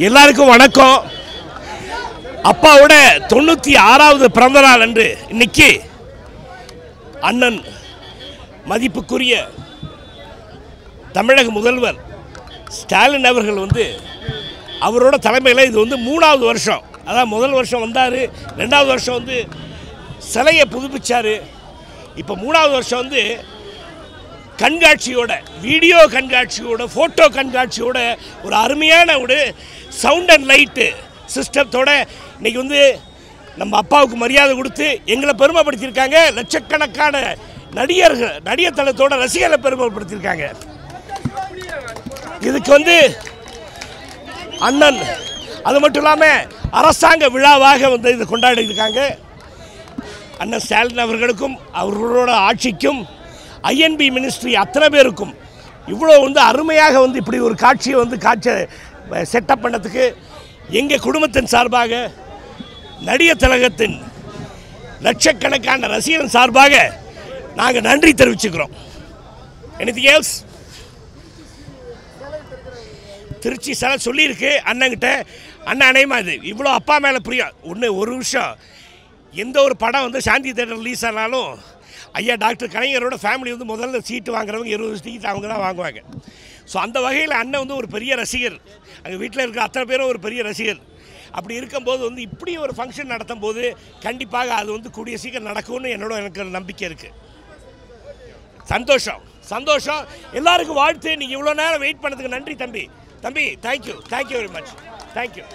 எல்லாருக்கும் வணக்கம் அப்பாவோட தொண்ணூற்றி ஆறாவது பிறந்த நாள் அன்று இன்னைக்கு அண்ணன் மதிப்புக்குரிய தமிழக முதல்வர் ஸ்டாலின் அவர்கள் வந்து அவரோட தலைமையில் இது வந்து மூணாவது வருஷம் அதான் முதல் வருஷம் வந்தார் ரெண்டாவது வருஷம் வந்து சிலையை புதுப்பிச்சார் இப்போ மூணாவது வருஷம் வந்து கண்காட்சியோட வீடியோ கண்காட்சியோட ஃபோட்டோ கண்காட்சியோட ஒரு அருமையான ஒரு சவுண்ட் அண்ட் லைட்டு சிஸ்டத்தோட இன்னைக்கு வந்து நம்ம அப்பாவுக்கு மரியாதை கொடுத்து எங்களை பெருமைப்படுத்தியிருக்காங்க லட்சக்கணக்கான நடிகர்கள் நடிகர் தளத்தோட ரசிகர்களை பெருமைப்படுத்தியிருக்காங்க இதுக்கு வந்து அண்ணன் அது மட்டும் இல்லாமல் அரசாங்க விழாவாக வந்து இது கொண்டாடி இருக்காங்க அண்ணன் ஸ்டாலின் அவர்களுக்கும் அவர்களோட ஆட்சிக்கும் ஐஎன்பி மினிஸ்ட்ரி அத்தனை பேருக்கும் இவ்வளோ வந்து அருமையாக வந்து இப்படி ஒரு காட்சியை வந்து காட்சி செட்டப் பண்ணதுக்கு எங்கள் குடும்பத்தின் சார்பாக நடிகர் திலகத்தின் லட்சக்கணக்கான ரசிகன் சார்பாக நாங்கள் நன்றி தெரிவிச்சுக்கிறோம் anything else திருச்சி சில சொல்லியிருக்கு அண்ணங்கிட்ட அண்ணன் அணையமா இது இவ்வளோ அப்பா மேலே பிரியம் ஒன்று ஒரு விஷயம் எந்த ஒரு படம் வந்து சாந்தி தேட்டர் ரிலீஸ் ஆனாலும் ஐயா டாக்டர் கலைஞரோட ஃபேமிலி வந்து முதல்ல சீட்டு வாங்குறவங்க இருபது சீட்டு அவங்க தான் வாங்குவாங்க ஸோ அந்த வகையில் அண்ணன் வந்து ஒரு பெரிய ரசிகர் அங்கே வீட்டில் இருக்கிற அத்தனை பேரும் ஒரு பெரிய ரசிகர் அப்படி இருக்கும்போது வந்து இப்படி ஒரு ஃபங்க்ஷன் நடத்தும் போது கண்டிப்பாக அது வந்து கூடிய சீக்கிரம் நடக்கும்னு என்னோட எனக்கு ஒரு நம்பிக்கை இருக்குது சந்தோஷம் சந்தோஷம் எல்லாருக்கும் வாழ்த்து நீங்கள் இவ்வளோ நேரம் வெயிட் பண்ணதுக்கு நன்றி தம்பி தம்பி thank you thank you very much thank you